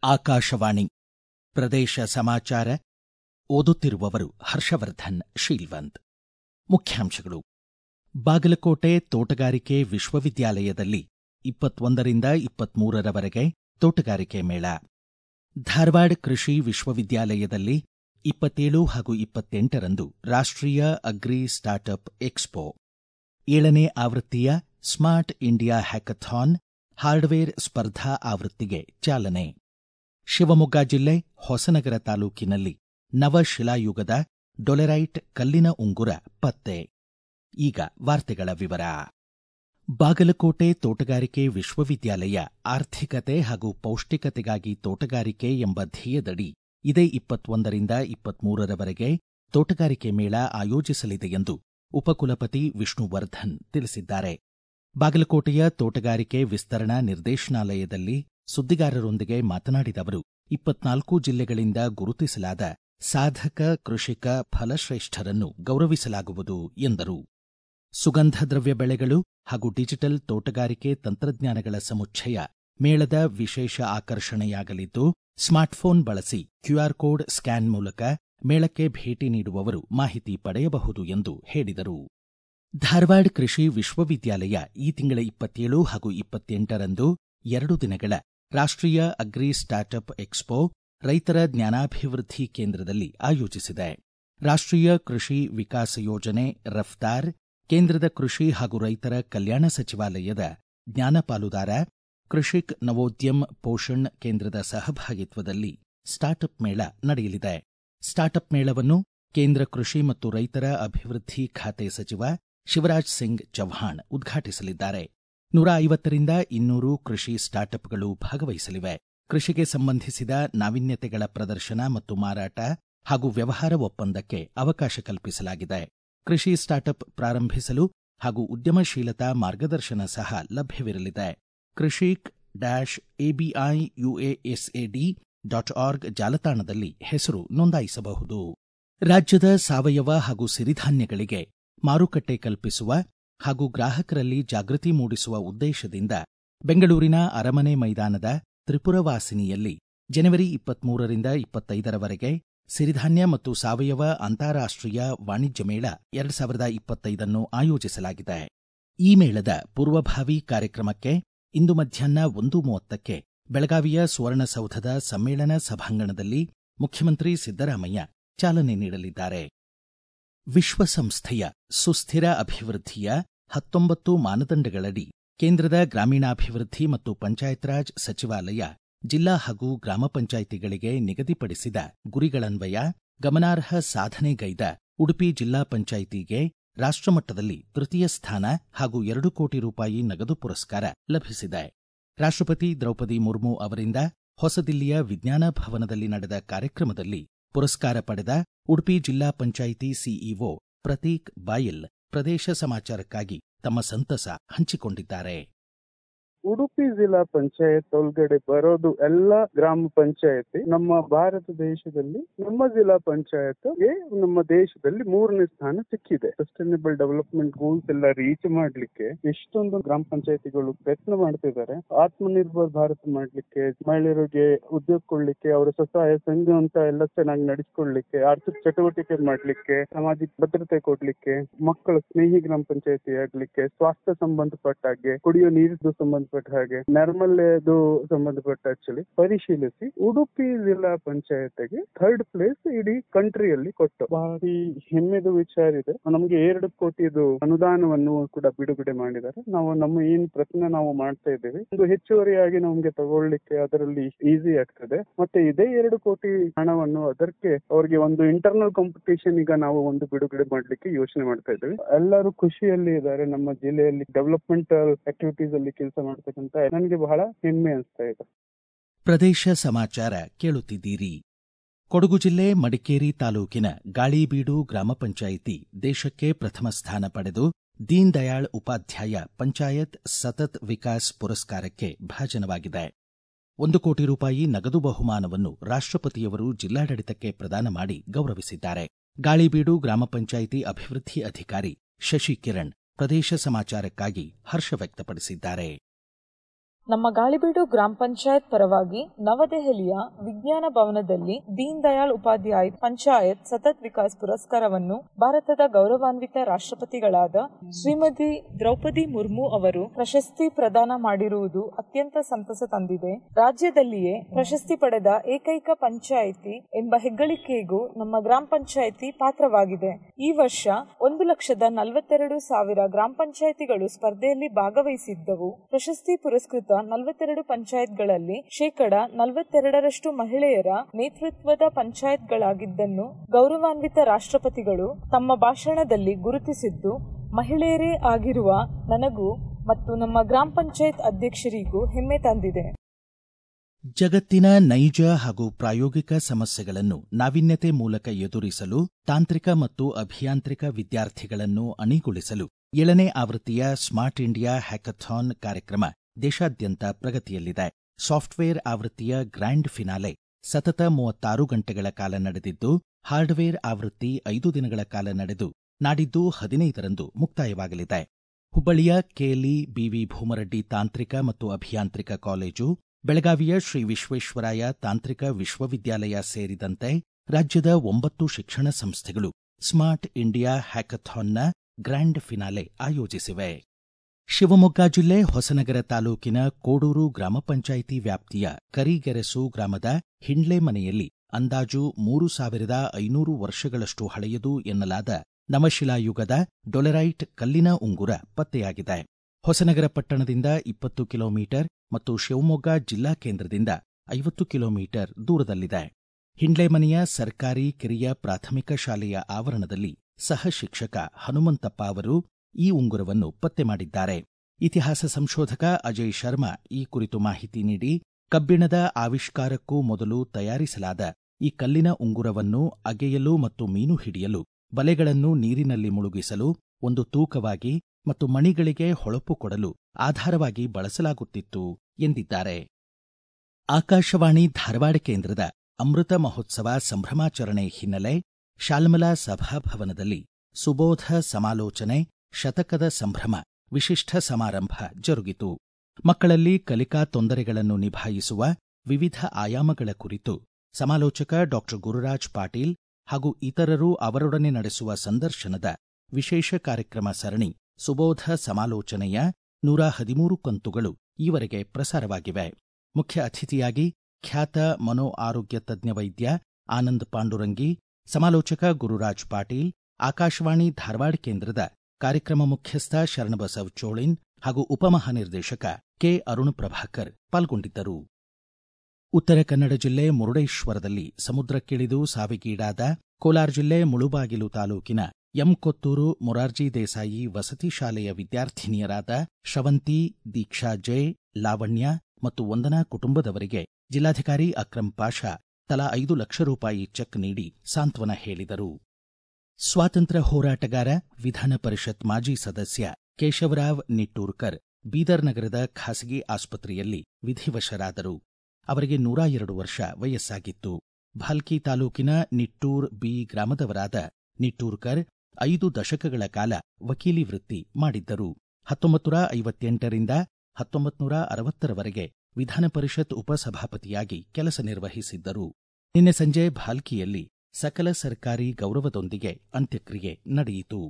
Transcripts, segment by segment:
ಆಕಾಶವಾಣಿ ಪ್ರದೇಶ ಸಮಾಚಾರ ಓದುತ್ತಿರುವವರು ಹರ್ಷವರ್ಧನ್ ಶೀಲ್ವಂತ್ ಮುಖ್ಯಾಂಶಗಳು ಬಾಗಲಕೋಟೆ ತೋಟಗಾರಿಕೆ ವಿಶ್ವವಿದ್ಯಾಲಯದಲ್ಲಿ ಇಪ್ಪತ್ತೊಂದರಿಂದ ಇಪ್ಪತ್ಮೂರರವರೆಗೆ ತೋಟಗಾರಿಕೆ ಮೇಳ ಧಾರವಾಡ ಕೃಷಿ ವಿಶ್ವವಿದ್ಯಾಲಯದಲ್ಲಿ ಇಪ್ಪತ್ತೇಳು ಹಾಗೂ ಇಪ್ಪತ್ತೆಂಟರಂದು ರಾಷ್ಟ್ರೀಯ ಅಗ್ರಿ ಸ್ಟಾರ್ಟ್ಅಪ್ ಎಕ್ಸ್ಪೋ ಏಳನೇ ಆವೃತ್ತಿಯ ಸ್ಮಾರ್ಟ್ ಇಂಡಿಯಾ ಹ್ಯಾಕಥಾನ್ ಹಾರ್ಡ್ವೇರ್ ಸ್ಪರ್ಧಾ ಆವೃತ್ತಿಗೆ ಚಾಲನೆ ಶಿವಮೊಗ್ಗ ಜಿಲ್ಲೆ ಹೊಸನಗರ ತಾಲೂಕಿನಲ್ಲಿ ನವಶಿಲಾಯುಗದ ಡೊಲೆರೈಟ್ ಕಲ್ಲಿನ ಉಂಗುರ ಪತ್ತೆ ಈಗ ವಾರ್ತೆಗಳ ವಿವರ ಬಾಗಲಕೋಟೆ ತೋಟಗಾರಿಕೆ ವಿಶ್ವವಿದ್ಯಾಲಯ ಆರ್ಥಿಕತೆ ಹಾಗೂ ಪೌಷ್ಟಿಕತೆಗಾಗಿ ತೋಟಗಾರಿಕೆ ಎಂಬ ಧ್ಯೇಯದಡಿ ಇದೇ ಇಪ್ಪತ್ತೊಂದರಿಂದ ಇಪ್ಪತ್ಮೂರರವರೆಗೆ ತೋಟಗಾರಿಕೆ ಮೇಳ ಆಯೋಜಿಸಲಿದೆ ಎಂದು ಉಪಕುಲಪತಿ ವಿಷ್ಣುವರ್ಧನ್ ತಿಳಿಸಿದ್ದಾರೆ ಬಾಗಲಕೋಟೆಯ ತೋಟಗಾರಿಕೆ ವಿಸ್ತರಣಾ ನಿರ್ದೇಶನಾಲಯದಲ್ಲಿ ಸುದ್ದಿಗಾರರೊಂದಿಗೆ ಮಾತನಾಡಿದ ಅವರು ಇಪ್ಪತ್ನಾಲ್ಕು ಜಿಲ್ಲೆಗಳಿಂದ ಗುರುತಿಸಲಾದ ಸಾಧಕ ಕೃಷಿಕ ಫಲಶ್ರೇಷ್ಠರನ್ನು ಗೌರವಿಸಲಾಗುವುದು ಎಂದರು ಸುಗಂಧ ದ್ರವ್ಯ ಬೆಳೆಗಳು ಹಾಗೂ ಡಿಜಿಟಲ್ ತೋಟಗಾರಿಕೆ ತಂತ್ರಜ್ಞಾನಗಳ ಸಮುಚ್ಚಯ ಮೇಳದ ವಿಶೇಷ ಆಕರ್ಷಣೆಯಾಗಲಿದ್ದು ಸ್ಮಾರ್ಟ್ಫೋನ್ ಬಳಸಿ ಕ್ಯೂಆರ್ ಕೋಡ್ ಸ್ಕ್ಯಾನ್ ಮೂಲಕ ಮೇಳಕ್ಕೆ ಭೇಟಿ ನೀಡುವವರು ಮಾಹಿತಿ ಪಡೆಯಬಹುದು ಎಂದು ಹೇಳಿದರು ಧಾರವಾಡ ಕೃಷಿ ವಿಶ್ವವಿದ್ಯಾಲಯ ಈ ತಿಂಗಳ ಇಪ್ಪತ್ತೇಳು ಹಾಗೂ ಇಪ್ಪತ್ತೆಂಟರಂದು ಎರಡು ದಿನಗಳ ರಾಷ್ಟ್ರೀಯ ಅಗ್ರಿ ಸ್ಟಾರ್ಟ್ಅಪ್ ಎಕ್ಸ್ಪೋ ರೈತರ ಜ್ಞಾನಾಭಿವೃದ್ಧಿ ಕೇಂದ್ರದಲ್ಲಿ ಆಯೋಜಿಸಿದೆ ರಾಷ್ಟ್ರೀಯ ಕೃಷಿ ವಿಕಾಸ ಯೋಜನೆ ರಫ್ತಾರ್ ಕೇಂದ್ರದ ಕೃಷಿ ಹಾಗೂ ರೈತರ ಕಲ್ಯಾಣ ಸಚಿವಾಲಯದ ಜ್ಞಾನ ಪಾಲುದಾರ ಕೃಷಿಕ್ ನವೋದ್ಯಮ್ ಪೋಷಣ್ ಕೇಂದ್ರದ ಸಹಭಾಗಿತ್ವದಲ್ಲಿ ಸ್ಟಾರ್ಟ್ಅಪ್ ಮೇಳ ನಡೆಯಲಿದೆ ಸ್ಟಾರ್ಟ್ಅಪ್ ಮೇಳವನ್ನು ಕೇಂದ್ರ ಕೃಷಿ ಮತ್ತು ರೈತರ ಅಭಿವೃದ್ಧಿ ಖಾತೆ ಸಚಿವ ಶಿವರಾಜ್ ಸಿಂಗ್ ಚೌಹಾಣ್ ಉದ್ಘಾಟಿಸಲಿದ್ದಾರೆ ನೂರ ಐವತ್ತರಿಂದ ಇನ್ನೂರು ಕೃಷಿ ಸ್ಟಾರ್ಟ್ಅಪ್ಗಳು ಭಾಗವಹಿಸಲಿವೆ ಕೃಷಿಗೆ ಸಂಬಂಧಿಸಿದ ನಾವೀನ್ಯತೆಗಳ ಪ್ರದರ್ಶನ ಮತ್ತು ಮಾರಾಟ ಹಾಗೂ ವ್ಯವಹಾರ ಒಪ್ಪಂದಕ್ಕೆ ಅವಕಾಶ ಕಲ್ಪಿಸಲಾಗಿದೆ ಕೃಷಿ ಸ್ಟಾರ್ಟ್ಅಪ್ ಪ್ರಾರಂಭಿಸಲು ಹಾಗೂ ಉದ್ಯಮಶೀಲತಾ ಮಾರ್ಗದರ್ಶನ ಸಹ ಲಭ್ಯವಿರಲಿದೆ Krishik dash ABI UASD dot org ಜಾಲತಾಣದಲ್ಲಿ ಹೆಸರು ನೋಂದಾಯಿಸಬಹುದು ರಾಜ್ಯದ ಸಾವಯವ ಹಾಗೂ ಸಿರಿಧಾನ್ಯಗಳಿಗೆ ಮಾರುಕಟ್ಟೆ ಕಲ್ಪಿಸುವ ಹಾಗೂ ಗ್ರಾಹಕರಲ್ಲಿ ಜಾಗೃತಿ ಮೂಡಿಸುವ ಉದ್ದೇಶದಿಂದ ಬೆಂಗಳೂರಿನ ಅರಮನೆ ಮೈದಾನದ ತ್ರಿಪುರವಾಸಿನಿಯಲ್ಲಿ ಜನವರಿ ಇಪ್ಪತ್ಮೂರರಿಂದ ಇಪ್ಪತ್ತೈದರವರೆಗೆ ಸಿರಿಧಾನ್ಯ ಮತ್ತು ಸಾವಯವ ಅಂತಾರಾಷ್ಟ್ರೀಯ ವಾಣಿಜ್ಯ ಮೇಳ ಎರಡು ಸಾವಿರದ ಇಪ್ಪತ್ತೈದನ್ನು ಆಯೋಜಿಸಲಾಗಿದೆ ಈ ಮೇಳದ ಪೂರ್ವಭಾವಿ ಕಾರ್ಯಕ್ರಮಕ್ಕೆ ಇಂದು ಮಧ್ಯಾಹ್ನ ಒಂದು ಮೂವತ್ತಕ್ಕೆ ಬೆಳಗಾವಿಯ ಸುವರ್ಣಸೌಧದ ಸಮ್ಮೇಳನ ಸಭಾಂಗಣದಲ್ಲಿ ಮುಖ್ಯಮಂತ್ರಿ ಸಿದ್ದರಾಮಯ್ಯ ಚಾಲನೆ ನೀಡಲಿದ್ದಾರೆ ವಿಶ್ವಸಂಸ್ಥೆಯ ಸುಸ್ಥಿರ ಅಭಿವೃದ್ಧಿಯ ಹತ್ತೊಂಬತ್ತು ಮಾನದಂಡಗಳಡಿ ಕೇಂದ್ರದ ಗ್ರಾಮೀಣಾಭಿವೃದ್ಧಿ ಮತ್ತು ಪಂಚಾಯತ್ ರಾಜ್ ಸಚಿವಾಲಯ ಜಿಲ್ಲಾ ಹಾಗೂ ಗ್ರಾಮ ಪಂಚಾಯಿತಿಗಳಿಗೆ ನಿಗದಿಪಡಿಸಿದ ಗುರಿಗಳನ್ವಯ ಗಮನಾರ್ಹ ಸಾಧನೆಗೈದ ಉಡುಪಿ ಜಿಲ್ಲಾ ಪಂಚಾಯಿತಿಗೆ ರಾಷ್ಟ್ರಮಟ್ಟದಲ್ಲಿ ತೃತೀಯ ಸ್ಥಾನ ಹಾಗೂ ಎರಡು ಕೋಟಿ ರೂಪಾಯಿ ನಗದು ಪುರಸ್ಕಾರ ಲಭಿಸಿದೆ ರಾಷ್ಟ್ರಪತಿ ದ್ರೌಪದಿ ಮುರ್ಮು ಅವರಿಂದ ಹೊಸದಿಲ್ಲಿಯ ವಿಜ್ಞಾನ ಭವನದಲ್ಲಿ ನಡೆದ ಕಾರ್ಯಕ್ರಮದಲ್ಲಿ ಪುರಸ್ಕಾರ ಪಡೆದ ಉಡುಪಿ ಜಿಲ್ಲಾ ಪಂಚಾಯಿತಿ ಸಿಇಒ ಪ್ರತೀಕ್ ಬಾಯಿಲ್ ಪ್ರದೇಶ ಸಮಾಚಾರಕ್ಕಾಗಿ ತಮ್ಮ ಸಂತಸ ಹಂಚಿಕೊಂಡಿದ್ದಾರೆ ಉಡುಪಿ ಜಿಲ್ಲಾ ಪಂಚಾಯತ್ ಒಳಗಡೆ ಬರೋದು ಎಲ್ಲ ಗ್ರಾಮ ಪಂಚಾಯತಿ ನಮ್ಮ ಭಾರತ ದೇಶದಲ್ಲಿ ನಮ್ಮ ಜಿಲ್ಲಾ ಪಂಚಾಯತ್ ನಮ್ಮ ದೇಶದಲ್ಲಿ ಮೂರನೇ ಸ್ಥಾನ ಸಿಕ್ಕಿದೆ ಸಸ್ಟೈನಬಲ್ ಡೆವಲಪ್ಮೆಂಟ್ ಗೋಲ್ಸ್ ಎಲ್ಲ ರೀಚ್ ಮಾಡ್ಲಿಕ್ಕೆ ಎಷ್ಟೊಂದು ಗ್ರಾಮ ಪಂಚಾಯತಿಗಳು ಪ್ರಯತ್ನ ಮಾಡ್ತಿದ್ದಾರೆ ಆತ್ಮನಿರ್ಭರ್ ಭಾರತ್ ಮಾಡ್ಲಿಕ್ಕೆ ಮಹಿಳೆಯರಿಗೆ ಉದ್ಯೋಗ ಕೊಡ್ಲಿಕ್ಕೆ ಅವರ ಸ್ವಸಹಾಯ ಸಂಘ ಅಂತ ಎಲ್ಲ ಚೆನ್ನಾಗಿ ನಡೆಸ್ಕೊಡ್ಲಿಕ್ಕೆ ಆರ್ಥಿಕ ಚಟುವಟಿಕೆ ಮಾಡ್ಲಿಕ್ಕೆ ಸಾಮಾಜಿಕ ಭದ್ರತೆ ಕೊಡ್ಲಿಕ್ಕೆ ಮಕ್ಕಳ ಸ್ನೇಹಿ ಗ್ರಾಮ ಪಂಚಾಯತಿ ಆಗ್ಲಿಕ್ಕೆ ಸ್ವಾಸ್ಥ್ಯ ಸಂಬಂಧಪಟ್ಟ ಹಾಗೆ ಕುಡಿಯೋ ನೀರಿದ್ದು ಸಂಬಂಧ ಸಂಬಂಧಪಟ್ಟ ಹಾಗೆ ನರ್ಮಲ್ಯದು ಸಂಬಂಧಪಟ್ಟ ಆಕ್ಚುಲಿ ಪರಿಶೀಲಿಸಿ ಉಡುಪಿ ಜಿಲ್ಲಾ ಪಂಚಾಯತ್ಗೆ ಥರ್ಡ್ ಪ್ಲೇಸ್ ಇಡೀ ಕಂಟ್ರಿಯಲ್ಲಿ ಕೊಟ್ಟು ಭಾರಿ ಹೆಮ್ಮೆದು ವಿಚಾರ ಇದೆ ನಮಗೆ ಎರಡು ಕೋಟಿದು ಅನುದಾನವನ್ನು ಕೂಡ ಬಿಡುಗಡೆ ಮಾಡಿದ್ದಾರೆ ನಾವು ನಮ್ಮ ಏನ್ ಪ್ರಯತ್ನ ನಾವು ಮಾಡ್ತಾ ಇದ್ದೇವೆ ಒಂದು ಹೆಚ್ಚುವರಿಯಾಗಿ ನಮ್ಗೆ ತಗೊಳ್ಳಿಕ್ಕೆ ಅದರಲ್ಲಿ ಈಸಿ ಆಗ್ತದೆ ಮತ್ತೆ ಇದೇ ಎರಡು ಕೋಟಿ ಹಣವನ್ನು ಅದಕ್ಕೆ ಅವರಿಗೆ ಒಂದು ಇಂಟರ್ನಲ್ ಕಾಂಪಿಟೇಷನ್ ಈಗ ನಾವು ಒಂದು ಬಿಡುಗಡೆ ಮಾಡ್ಲಿಕ್ಕೆ ಯೋಚನೆ ಮಾಡ್ತಾ ಇದ್ದೇವೆ ಎಲ್ಲರೂ ಖುಷಿಯಲ್ಲಿ ಇದ್ದಾರೆ ನಮ್ಮ ಜಿಲ್ಲೆಯಲ್ಲಿ ಡೆವಲಪ್ಮೆಂಟಲ್ ಆಕ್ಟಿವಿಟೀಸ್ ಅಲ್ಲಿ ಕೆಲಸ ಮಾಡ್ತಕ್ಕಂತ ನನಗೆ ಬಹಳ ಹೆಮ್ಮೆ ಅನಿಸ್ತಾ ಇದೆ ಪ್ರದೇಶ ಸಮಾಚಾರ ಕೇಳುತ್ತಿದ್ದೀರಿ ಕೊಡಗು ಜಿಲ್ಲೆ ಮಡಿಕೇರಿ ತಾಲೂಕಿನ ಗಾಳಿಬೀಡು ಗ್ರಾಮ ಪಂಚಾಯಿತಿ ದೇಶಕ್ಕೆ ಪ್ರಥಮ ಸ್ಥಾನ ಪಡೆದು ದೀನ್ ದಯಾಳ್ ಉಪಾಧ್ಯಾಯ ಪಂಚಾಯತ್ ಸತತ್ ವಿಕಾಸ್ ಪುರಸ್ಕಾರಕ್ಕೆ ಭಾಜನವಾಗಿದೆ ಒಂದು ಕೋಟಿ ರೂಪಾಯಿ ನಗದು ಬಹುಮಾನವನ್ನು ರಾಷ್ಟ್ರಪತಿಯವರು ಜಿಲ್ಲಾಡಳಿತಕ್ಕೆ ಪ್ರದಾನ ಮಾಡಿ ಗೌರವಿಸಿದ್ದಾರೆ ಗಾಳಿಬೀಡು ಗ್ರಾಮ ಪಂಚಾಯಿತಿ ಅಭಿವೃದ್ಧಿ ಅಧಿಕಾರಿ ಶಶಿ ಕಿರಣ್ ಪ್ರದೇಶ ಸಮಾಚಾರಕ್ಕಾಗಿ ಹರ್ಷ ವ್ಯಕ್ತಪಡಿಸಿದ್ದಾರೆ ನಮ್ಮ ಗಾಳಿಬೀಡು ಗ್ರಾಮ ಪಂಚಾಯತ್ ಪರವಾಗಿ ನವದೆಹಲಿಯ ವಿಜ್ಞಾನ ಭವನದಲ್ಲಿ ದೀನ್ ದಯಾಳ್ ಉಪಾಧ್ಯಾಯ ಪಂಚಾಯತ್ ಸತತ್ ವಿಕಾಸ್ ಪುರಸ್ಕಾರವನ್ನು ಭಾರತದ ಗೌರವಾನ್ವಿತ ರಾಷ್ಟ್ರಪತಿಗಳಾದ ಶ್ರೀಮತಿ ದ್ರೌಪದಿ ಮುರ್ಮು ಅವರು ಪ್ರಶಸ್ತಿ ಪ್ರದಾನ ಮಾಡಿರುವುದು ಅತ್ಯಂತ ಸಂತಸ ತಂದಿದೆ ರಾಜ್ಯದಲ್ಲಿಯೇ ಪ್ರಶಸ್ತಿ ಪಡೆದ ಏಕೈಕ ಪಂಚಾಯಿತಿ ಎಂಬ ಹೆಗ್ಗಳಿಕೆಗೂ ನಮ್ಮ ಗ್ರಾಮ ಪಂಚಾಯಿತಿ ಪಾತ್ರವಾಗಿದೆ ಈ ವರ್ಷ ಒಂದು ಲಕ್ಷದ ನಲವತ್ತೆರಡು ಸಾವಿರ ಗ್ರಾಮ ಪಂಚಾಯಿತಿಗಳು ಸ್ಪರ್ಧೆಯಲ್ಲಿ ಭಾಗವಹಿಸಿದ್ದವು ಪ್ರಶಸ್ತಿ ಪುರಸ್ಕೃತ ನಲವತ್ತೆರಡು ಪಂಚಾಯತ್ಗಳಲ್ಲಿ ಶೇಕಡ ನಲವತ್ತೆರಡರಷ್ಟು ಮಹಿಳೆಯರ ನೇತೃತ್ವದ ಪಂಚಾಯತ್ಗಳಾಗಿದ್ದನ್ನು ಗೌರವಾನ್ವಿತ ರಾಷ್ಟ್ರಪತಿಗಳು ತಮ್ಮ ಭಾಷಣದಲ್ಲಿ ಗುರುತಿಸಿದ್ದು ಮಹಿಳೆಯರೇ ಆಗಿರುವ ನನಗೂ ಮತ್ತು ನಮ್ಮ ಗ್ರಾಮ ಪಂಚಾಯತ್ ಅಧ್ಯಕ್ಷರಿಗೂ ಹೆಮ್ಮೆ ತಂದಿದೆ ಜಗತ್ತಿನ ನೈಜ ಹಾಗೂ ಪ್ರಾಯೋಗಿಕ ಸಮಸ್ಯೆಗಳನ್ನು ನಾವೀನ್ಯತೆ ಮೂಲಕ ಎದುರಿಸಲು ತಾಂತ್ರಿಕ ಮತ್ತು ಅಭಿಯಾಂತ್ರಿಕ ವಿದ್ಯಾರ್ಥಿಗಳನ್ನು ಅಣಿಗೊಳಿಸಲು ಏಳನೇ ಆವೃತ್ತಿಯ ಸ್ಮಾರ್ಟ್ ಇಂಡಿಯಾ ಹ್ಯಾಕಥಾನ್ ಕಾರ್ಯಕ್ರಮ ದೇಶಾದ್ಯಂತ ಪ್ರಗತಿಯಲ್ಲಿದೆ ಸಾಫ್ಟ್ವೇರ್ ಆವೃತ್ತಿಯ ಗ್ರ್ಯಾಂಡ್ ಫಿನಾಲೆ ಸತತ ಮೂವತ್ತಾರು ಗಂಟೆಗಳ ಕಾಲ ನಡೆದಿದ್ದು ಹಾರ್ಡ್ವೇರ್ ಆವೃತ್ತಿ ಐದು ದಿನಗಳ ಕಾಲ ನಡೆದು ನಾಡಿದ್ದು ಹದಿನೈದರಂದು ಮುಕ್ತಾಯವಾಗಲಿದೆ ಹುಬ್ಬಳ್ಳಿಯ ಕೆಎಲ್ಇ ಬಿವಿ ಭೂಮರೆಡ್ಡಿ ತಾಂತ್ರಿಕ ಮತ್ತು ಅಭಿಯಾಂತ್ರಿಕ ಕಾಲೇಜು ಬೆಳಗಾವಿಯ ಶ್ರೀ ವಿಶ್ವೇಶ್ವರಾಯ ತಾಂತ್ರಿಕ ವಿಶ್ವವಿದ್ಯಾಲಯ ಸೇರಿದಂತೆ ರಾಜ್ಯದ ಒಂಬತ್ತು ಶಿಕ್ಷಣ ಸಂಸ್ಥೆಗಳು ಸ್ಮಾರ್ಟ್ ಇಂಡಿಯಾ ಹ್ಯಾಕಥಾನ್ನ ಗ್ರ್ಯಾಂಡ್ ಫಿನಾಲೆ ಆಯೋಜಿಸಿವೆ ಶಿವಮೊಗ್ಗ ಜಿಲ್ಲೆ ಹೊಸನಗರ ತಾಲೂಕಿನ ಕೋಡೂರು ಗ್ರಾಮ ಪಂಚಾಯಿತಿ ವ್ಯಾಪ್ತಿಯ ಕರಿಗೆರೆಸು ಗ್ರಾಮದ ಹಿಂಡ್ಲೆ ಮನೆಯಲ್ಲಿ ಅಂದಾಜು ಮೂರು ಸಾವಿರದ ಐನೂರು ವರ್ಷಗಳಷ್ಟು ಹಳೆಯದು ಎನ್ನಲಾದ ನವಶಿಲಾಯುಗದ ಡೊಲೆರೈಟ್ ಕಲ್ಲಿನ ಉಂಗುರ ಪತ್ತೆಯಾಗಿದೆ ಹೊಸನಗರ ಪಟ್ಟಣದಿಂದ ಇಪ್ಪತ್ತು ಕಿಲೋಮೀಟರ್ ಮತ್ತು ಶಿವಮೊಗ್ಗ ಜಿಲ್ಲಾ ಕೇಂದ್ರದಿಂದ ಐವತ್ತು ಕಿಲೋಮೀಟರ್ ದೂರದಲ್ಲಿದೆ ಹಿಂಡ್ಲೆಮನೆಯ ಸರ್ಕಾರಿ ಕಿರಿಯ ಪ್ರಾಥಮಿಕ ಶಾಲೆಯ ಆವರಣದಲ್ಲಿ ಸಹ ಶಿಕ್ಷಕ ಹನುಮಂತಪ್ಪ ಅವರು ಈ ಉಂಗುರವನ್ನು ಪತ್ತೆ ಮಾಡಿದ್ದಾರೆ ಇತಿಹಾಸ ಸಂಶೋಧಕ ಅಜಯ್ ಶರ್ಮಾ ಈ ಕುರಿತು ಮಾಹಿತಿ ನೀಡಿ ಕಬ್ಬಿಣದ ಆವಿಷ್ಕಾರಕ್ಕೂ ಮೊದಲು ತಯಾರಿಸಲಾದ ಈ ಕಲ್ಲಿನ ಉಂಗುರವನ್ನು ಅಗೆಯಲು ಮತ್ತು ಮೀನು ಹಿಡಿಯಲು ಬಲೆಗಳನ್ನು ನೀರಿನಲ್ಲಿ ಮುಳುಗಿಸಲು ಒಂದು ತೂಕವಾಗಿ ಮತ್ತು ಮಣಿಗಳಿಗೆ ಹೊಳಪು ಕೊಡಲು ಆಧಾರವಾಗಿ ಬಳಸಲಾಗುತ್ತಿತ್ತು ಎಂದಿದ್ದಾರೆ ಆಕಾಶವಾಣಿ ಧಾರವಾಡ ಕೇಂದ್ರದ ಅಮೃತ ಮಹೋತ್ಸವ ಸಂಭ್ರಮಾಚರಣೆ ಹಿನ್ನೆಲೆ ಶಾಲ್ಮಲಾ ಸಭಾಭವನದಲ್ಲಿ ಸುಬೋಧ ಸಮಾಲೋಚನೆ ಶತಕದ ಸಂಭ್ರಮ ವಿಶಿಷ್ಟ ಸಮಾರಂಭ ಜರುಗಿತು ಮಕ್ಕಳಲ್ಲಿ ಕಲಿಕಾ ತೊಂದರೆಗಳನ್ನು ನಿಭಾಯಿಸುವ ವಿವಿಧ ಆಯಾಮಗಳ ಕುರಿತು ಸಮಾಲೋಚಕ ಡಾಕ್ಟರ್ ಗುರುರಾಜ್ ಪಾಟೀಲ್ ಹಾಗೂ ಇತರರು ಅವರೊಡನೆ ನಡೆಸುವ ಸಂದರ್ಶನದ ವಿಶೇಷ ಕಾರ್ಯಕ್ರಮ ಸರಣಿ ಸುಬೋಧ ಸಮಾಲೋಚನೆಯ ನೂರ ಹದಿಮೂರು ಕಂತುಗಳು ಈವರೆಗೆ ಪ್ರಸಾರವಾಗಿವೆ ಮುಖ್ಯ ಅತಿಥಿಯಾಗಿ ಖ್ಯಾತ ಮನೋ ಆರೋಗ್ಯ ತಜ್ಞ ವೈದ್ಯ ಆನಂದ್ ಪಾಂಡುರಂಗಿ ಸಮಾಲೋಚಕ ಗುರುರಾಜ್ ಪಾಟೀಲ್ ಆಕಾಶವಾಣಿ ಧಾರವಾಡ ಕೇಂದ್ರದ ಕಾರ್ಯಕ್ರಮ ಮುಖ್ಯಸ್ಥ ಶರಣಬಸವ್ ಚೋಳಿನ್ ಹಾಗೂ ಉಪಮಹಾನಿರ್ದೇಶಕ ಕೆ ಅರುಣ್ ಪ್ರಭಾಕರ್ ಪಾಲ್ಗೊಂಡಿದ್ದರು ಉತ್ತರ ಕನ್ನಡ ಜಿಲ್ಲೆ ಮುರುಡೇಶ್ವರದಲ್ಲಿ ಸಮುದ್ರಕ್ಕಿಳಿದು ಸಾವಿಗೀಡಾದ ಕೋಲಾರ ಜಿಲ್ಲೆ ಮುಳುಬಾಗಿಲು ತಾಲೂಕಿನ ಎಂಕೊತ್ತೂರು ಮೊರಾರ್ಜಿ ದೇಸಾಯಿ ವಸತಿ ಶಾಲೆಯ ವಿದ್ಯಾರ್ಥಿನಿಯರಾದ ಶ್ರವಂತಿ ದೀಕ್ಷಾ ಜೈ ಲಾವಣ್ಯ ಮತ್ತು ವಂದನಾ ಕುಟುಂಬದವರಿಗೆ ಜಿಲ್ಲಾಧಿಕಾರಿ ಅಕ್ರಂ ಪಾಷಾ ತಲಾ ಐದು ಲಕ್ಷ ರೂಪಾಯಿ ಚೆಕ್ ನೀಡಿ ಸಾಂತ್ವನ ಹೇಳಿದರು ಸ್ವಾತಂತ್ರ್ಯ ಹೋರಾಟಗಾರ ವಿಧಾನ ಪರಿಷತ್ ಮಾಜಿ ಸದಸ್ಯ ಕೇಶವರಾವ್ ನಿಟ್ಟೂರ್ಕರ್ ಬೀದರ್ ನಗರದ ಖಾಸಗಿ ಆಸ್ಪತ್ರೆಯಲ್ಲಿ ವಿಧಿವಶರಾದರು ಅವರಿಗೆ ನೂರ ಎರಡು ವರ್ಷ ವಯಸ್ಸಾಗಿತ್ತು ಭಾಲ್ಕಿ ತಾಲೂಕಿನ ನಿಟ್ಟೂರ್ ಬಿ ಗ್ರಾಮದವರಾದ ನಿಟ್ಟೂರ್ಕರ್ ಐದು ದಶಕಗಳ ಕಾಲ ವಕೀಲಿ ವೃತ್ತಿ ಮಾಡಿದ್ದರು ಹತ್ತೊಂಬತ್ತು ನೂರ ಐವತ್ತೆಂಟರಿಂದ ಹತ್ತೊಂಬತ್ತು ನೂರ ಅರವತ್ತರವರೆಗೆ ವಿಧಾನ ಪರಿಷತ್ ಉಪಸಭಾಪತಿಯಾಗಿ ಕೆಲಸ ನಿರ್ವಹಿಸಿದ್ದರು ನಿನ್ನೆ ಸಂಜೆ ಭಾಲ್ಕಿಯಲ್ಲಿ ಸಕಲ ಸರ್ಕಾರಿ ಗೌರವದೊಂದಿಗೆ ಅಂತ್ಯಕ್ರಿಯೆ ನಡೆಯಿತು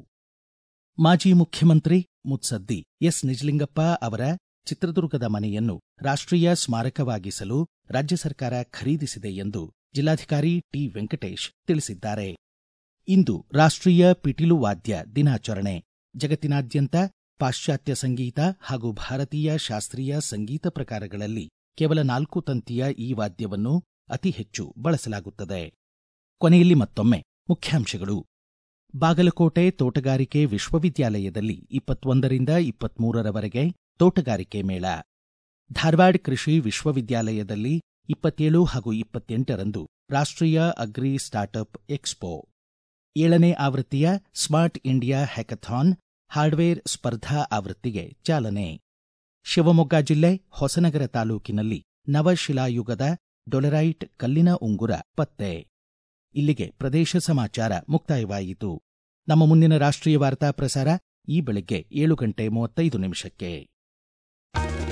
ಮಾಜಿ ಮುಖ್ಯಮಂತ್ರಿ ಮುತ್ಸದ್ದಿ ಎಸ್ ನಿಜಲಿಂಗಪ್ಪ ಅವರ ಚಿತ್ರದುರ್ಗದ ಮನೆಯನ್ನು ರಾಷ್ಟ್ರೀಯ ಸ್ಮಾರಕವಾಗಿಸಲು ರಾಜ್ಯ ಸರ್ಕಾರ ಖರೀದಿಸಿದೆ ಎಂದು ಜಿಲ್ಲಾಧಿಕಾರಿ ಟಿ ವೆಂಕಟೇಶ್ ತಿಳಿಸಿದ್ದಾರೆ ಇಂದು ರಾಷ್ಟ್ರೀಯ ಪಿಟೀಲು ವಾದ್ಯ ದಿನಾಚರಣೆ ಜಗತ್ತಿನಾದ್ಯಂತ ಪಾಶ್ಚಾತ್ಯ ಸಂಗೀತ ಹಾಗೂ ಭಾರತೀಯ ಶಾಸ್ತ್ರೀಯ ಸಂಗೀತ ಪ್ರಕಾರಗಳಲ್ಲಿ ಕೇವಲ ನಾಲ್ಕು ತಂತಿಯ ಈ ವಾದ್ಯವನ್ನು ಅತಿ ಹೆಚ್ಚು ಬಳಸಲಾಗುತ್ತದೆ ಕೊನೆಯಲ್ಲಿ ಮತ್ತೊಮ್ಮೆ ಮುಖ್ಯಾಂಶಗಳು ಬಾಗಲಕೋಟೆ ತೋಟಗಾರಿಕೆ ವಿಶ್ವವಿದ್ಯಾಲಯದಲ್ಲಿ ಇಪ್ಪತ್ತೊಂದರಿಂದ ಇಪ್ಪತ್ಮೂರರವರೆಗೆ ತೋಟಗಾರಿಕೆ ಮೇಳ ಧಾರವಾಡ ಕೃಷಿ ವಿಶ್ವವಿದ್ಯಾಲಯದಲ್ಲಿ ಇಪ್ಪತ್ತೇಳು ಹಾಗೂ ಇಪ್ಪತ್ತೆಂಟರಂದು ರಾಷ್ಟ್ರೀಯ ಅಗ್ರಿ ಸ್ಟಾರ್ಟ್ಅಪ್ ಎಕ್ಸ್ಪೋ ಏಳನೇ ಆವೃತ್ತಿಯ ಸ್ಮಾರ್ಟ್ ಇಂಡಿಯಾ ಹ್ಯಾಕಥಾನ್ ಹಾರ್ಡ್ವೇರ್ ಸ್ಪರ್ಧಾ ಆವೃತ್ತಿಗೆ ಚಾಲನೆ ಶಿವಮೊಗ್ಗ ಜಿಲ್ಲೆ ಹೊಸನಗರ ತಾಲೂಕಿನಲ್ಲಿ ನವಶಿಲಾಯುಗದ ಡೊಲೆರೈಟ್ ಕಲ್ಲಿನ ಉಂಗುರ ಪತ್ತೆ ಇಲ್ಲಿಗೆ ಪ್ರದೇಶ ಸಮಾಚಾರ ಮುಕ್ತಾಯವಾಯಿತು ನಮ್ಮ ಮುಂದಿನ ರಾಷ್ಟ್ರೀಯ ವಾರ್ತಾ ಪ್ರಸಾರ ಈ ಬೆಳಗ್ಗೆ ಏಳು ಗಂಟೆ ಮೂವತ್ತೈದು ನಿಮಿಷಕ್ಕೆ